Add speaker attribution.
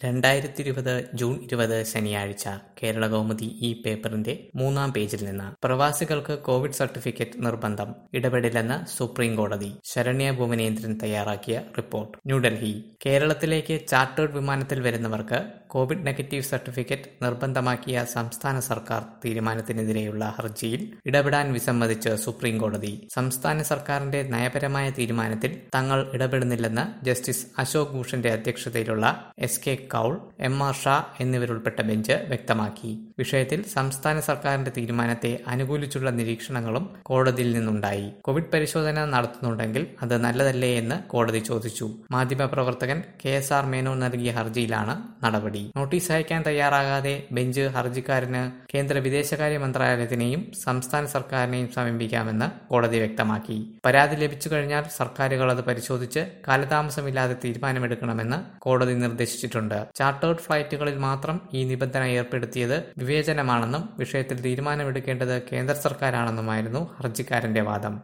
Speaker 1: രണ്ടായിരത്തി ഇരുപത് ജൂൺ ഇരുപത് ശനിയാഴ്ച കേരളകൗമുദി ഈ പേപ്പറിന്റെ മൂന്നാം പേജിൽ നിന്ന് പ്രവാസികൾക്ക് കോവിഡ് സർട്ടിഫിക്കറ്റ് നിർബന്ധം ഇടപെടില്ലെന്ന് സുപ്രീം കോടതി ശരണ്യ ഭുവനേന്ദ്രൻ തയ്യാറാക്കിയ റിപ്പോർട്ട് ന്യൂഡൽഹി കേരളത്തിലേക്ക് ചാർട്ടേഡ് വിമാനത്തിൽ വരുന്നവർക്ക് കോവിഡ് നെഗറ്റീവ് സർട്ടിഫിക്കറ്റ് നിർബന്ധമാക്കിയ സംസ്ഥാന സർക്കാർ തീരുമാനത്തിനെതിരെയുള്ള ഹർജിയിൽ ഇടപെടാൻ വിസമ്മതിച്ച് സുപ്രീം കോടതി സംസ്ഥാന സർക്കാരിന്റെ നയപരമായ തീരുമാനത്തിൽ തങ്ങൾ ഇടപെടുന്നില്ലെന്ന് ജസ്റ്റിസ് അശോക് ഭൂഷന്റെ അധ്യക്ഷതയിലുള്ള S K Kaul M R Shah എന്നിവരുൾപ്പെട്ട ബെഞ്ച് വ്യക്തമാക്കി വിഷയത്തിൽ സംസ്ഥാന സർക്കാരിന്റെ തീരുമാനത്തെ അനുകൂലിച്ചുള്ള നിരീക്ഷണങ്ങളും കോടതിയിൽ നിന്നുണ്ടായി കോവിഡ് പരിശോധന നടത്തുന്നുണ്ടെങ്കിൽ അത് നല്ലതല്ലേ എന്ന് കോടതി ചോദിച്ചു മാധ്യമപ്രവർത്തകൻ കെ എസ് ആർ മേനോൻ നൽകിയ ഹർജിയിലാണ് നടപടി നോട്ടീസ് അയക്കാൻ തയ്യാറാകാതെ ബെഞ്ച് ഹർജിക്കാരന് കേന്ദ്ര വിദേശകാര്യ മന്ത്രാലയത്തിനെയും സംസ്ഥാന സർക്കാരിനെയും സമീപിക്കാമെന്ന് കോടതി വ്യക്തമാക്കി പരാതി ലഭിച്ചു കഴിഞ്ഞാൽ സർക്കാരുകൾ അത് പരിശോധിച്ച് കാലതാമസമില്ലാതെ തീരുമാനമെടുക്കണമെന്ന് കോടതി നിർദ്ദേശിച്ചിട്ടുണ്ട് ചാർട്ടേഡ് ഫ്ലൈറ്റുകളിൽ മാത്രം ഈ നിബന്ധന ഏർപ്പെടുത്തിയത് വിവേചനമാണെന്നും വിഷയത്തിൽ തീരുമാനമെടുക്കേണ്ടത് കേന്ദ്ര സർക്കാരാണെന്നുമായിരുന്നു ഹർജിക്കാരന്റെ വാദം